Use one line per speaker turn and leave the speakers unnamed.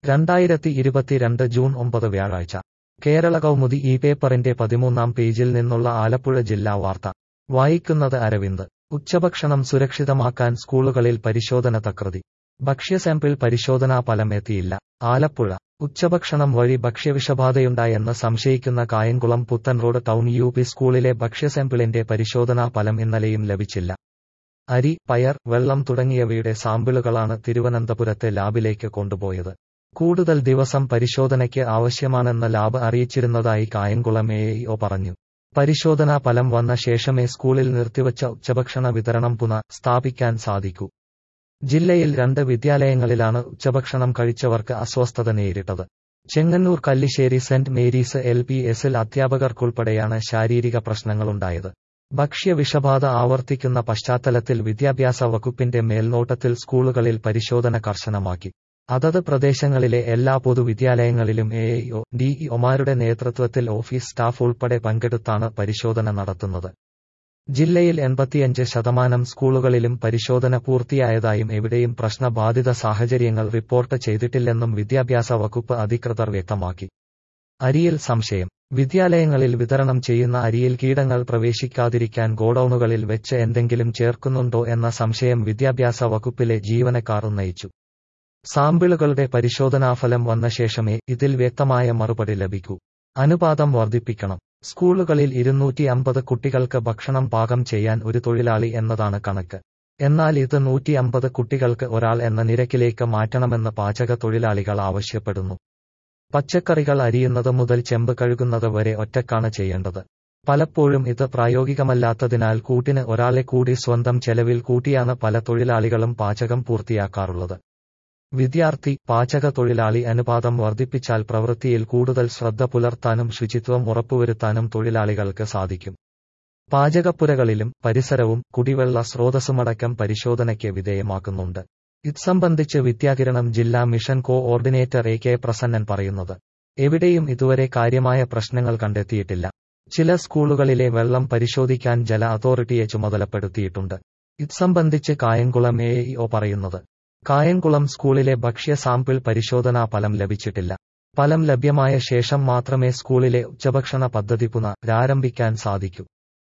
രണ്ടായിരത്തി ഇരുപത്തിരണ്ട് ജൂൺ ഒമ്പത് വ്യാഴാഴ്ച കേരള കൗമുദി ഈ പേപ്പറിന്റെ പതിമൂന്നാം പേജിൽ നിന്നുള്ള ആലപ്പുഴ ജില്ലാ വാർത്ത വായിക്കുന്നത് അരവിന്ദ് ഉച്ചഭക്ഷണം സുരക്ഷിതമാക്കാൻ സ്കൂളുകളിൽ പരിശോധന തകൃതി ഭക്ഷ്യസാമ്പിൾ പരിശോധനാ ഫലം എത്തിയില്ല ആലപ്പുഴ ഉച്ചഭക്ഷണം വഴി ഭക്ഷ്യവിഷബാധയുണ്ടായെന്ന് സംശയിക്കുന്ന Kayamkulam Puthenroad town U P സ്കൂളിലെ ഭക്ഷ്യസാമ്പിളിന്റെ പരിശോധനാ ഫലം ഇന്നലെയും ലഭിച്ചില്ല അരി പയർ വെള്ളം തുടങ്ങിയവയുടെ സാമ്പിളുകളാണ് തിരുവനന്തപുരത്തെ ലാബിലേക്ക് കൊണ്ടുപോയത് കൂടുതൽ ദിവസം പരിശോധനയ്ക്ക് ആവശ്യമാണെന്ന് ലാബ് അറിയിച്ചിരുന്നതായി കായംകുളം എഇഒ പറഞ്ഞു പരിശോധനാ ഫലം വന്ന ശേഷമേ സ്കൂളിൽ നിർത്തിവച്ച ഉച്ചഭക്ഷണ വിതരണം പുനഃ സ്ഥാപിക്കാൻ സാധിക്കൂ ജില്ലയിൽ രണ്ട് വിദ്യാലയങ്ങളിലാണ് ഉച്ചഭക്ഷണം കഴിച്ചവർക്ക് അസ്വസ്ഥത നേരിട്ടത് Chengannur Kallissery saint Mary's L P എസിൽ അധ്യാപകർക്കുൾപ്പെടെയാണ് ശാരീരിക പ്രശ്നങ്ങളുണ്ടായത് ഭക്ഷ്യ വിഷബാധ ആവർത്തിക്കുന്ന പശ്ചാത്തലത്തിൽ വിദ്യാഭ്യാസ വകുപ്പിന്റെ മേൽനോട്ടത്തിൽ സ്കൂളുകളിൽ പരിശോധന കർശനമാക്കി അതത് പ്രദേശങ്ങളിലെ എല്ലാ പൊതുവിദ്യാലയങ്ങളിലും എഇഒ ഡിഇഒമാരുടെ നേതൃത്വത്തിൽ ഓഫീസ് സ്റ്റാഫ് ഉൾപ്പെടെ പങ്കെടുത്താണ് പരിശോധന നടത്തുന്നത് ജില്ലയിൽ എൺപത്തിയഞ്ച് ശതമാനം സ്കൂളുകളിലും പരിശോധന പൂർത്തിയായതായും എവിടെയും പ്രശ്നബാധിത സാഹചര്യങ്ങൾ റിപ്പോർട്ട് ചെയ്തിട്ടില്ലെന്നും വിദ്യാഭ്യാസ വകുപ്പ് അധികൃതർ വ്യക്തമാക്കി അരിയിൽ സംശയം വിദ്യാലയങ്ങളിൽ വിതരണം ചെയ്യുന്ന അരിയിൽ കീടങ്ങൾ പ്രവേശിക്കാതിരിക്കാൻ ഗോഡൌണുകളിൽ വെച്ച് എന്തെങ്കിലും ചേർക്കുന്നുണ്ടോ എന്ന സംശയം വിദ്യാഭ്യാസ വകുപ്പിലെ ജീവനക്കാർ ഉന്നയിച്ചു സാമ്പിളുകളുടെ പരിശോധനാഫലം വന്ന ശേഷമേ ഇതിൽ വ്യക്തമായ മറുപടി ലഭിക്കൂ അനുപാതം വർദ്ധിപ്പിക്കണം സ്കൂളുകളിൽ ഇരുന്നൂറ്റി അമ്പത് കുട്ടികൾക്ക് ഭക്ഷണം പാകം ചെയ്യാൻ ഒരു തൊഴിലാളി എന്നതാണ് കണക്ക് എന്നാൽ ഇത് നൂറ്റി അമ്പത് കുട്ടികൾക്ക് ഒരാൾ എന്ന നിരക്കിലേക്ക് മാറ്റണമെന്ന് പാചക തൊഴിലാളികൾ ആവശ്യപ്പെടുന്നു പച്ചക്കറികൾ അരിയുന്നത് മുതൽ ചെമ്പ് കഴുകുന്നത് വരെ ഒറ്റക്കാണ് ചെയ്യേണ്ടത് പലപ്പോഴും ഇത് പ്രായോഗികമല്ലാത്തതിനാൽ കൂട്ടിന് ഒരാളെ കൂടി സ്വന്തം ചെലവിൽ കൂട്ടിയാണ് പല തൊഴിലാളികളും പാചകം പൂർത്തിയാക്കാറുള്ളത് വിദ്യാർത്ഥി പാചക തൊഴിലാളി അനുപാതം വർദ്ധിപ്പിച്ചാൽ പ്രവൃത്തിയിൽ കൂടുതൽ ശ്രദ്ധ പുലർത്താനും ശുചിത്വം ഉറപ്പുവരുത്താനും തൊഴിലാളികൾക്ക് സാധിക്കും പാചകപ്പുരകളിലും പരിസരവും കുടിവെള്ള സ്രോതസ്സുമടക്കം പരിശോധനയ്ക്ക് വിധേയമാക്കുന്നുണ്ട് ഇത് സംബന്ധിച്ച് വിദ്യാകിരണം ജില്ലാ mission coordinator A K Prasannan പറയുന്നത് എവിടെയും ഇതുവരെ കാര്യമായ പ്രശ്നങ്ങൾ കണ്ടെത്തിയിട്ടില്ല ചില സ്കൂളുകളിലെ വെള്ളം പരിശോധിക്കാൻ ജല അതോറിറ്റിയെ ചുമതലപ്പെടുത്തിയിട്ടുണ്ട് ഇത് സംബന്ധിച്ച് കായംകുളം എഇഒ പറയുന്നത് കായംകുളം സ്കൂളിലെ ഭക്ഷ്യ സാമ്പിൾ പരിശോധനാ ഫലം ലഭിച്ചിട്ടില്ല ഫലം ലഭ്യമായ ശേഷം മാത്രമേ സ്കൂളിലെ ഉച്ചഭക്ഷണ പദ്ധതി പുനരാരംഭിക്കാൻ സാധിക്കൂ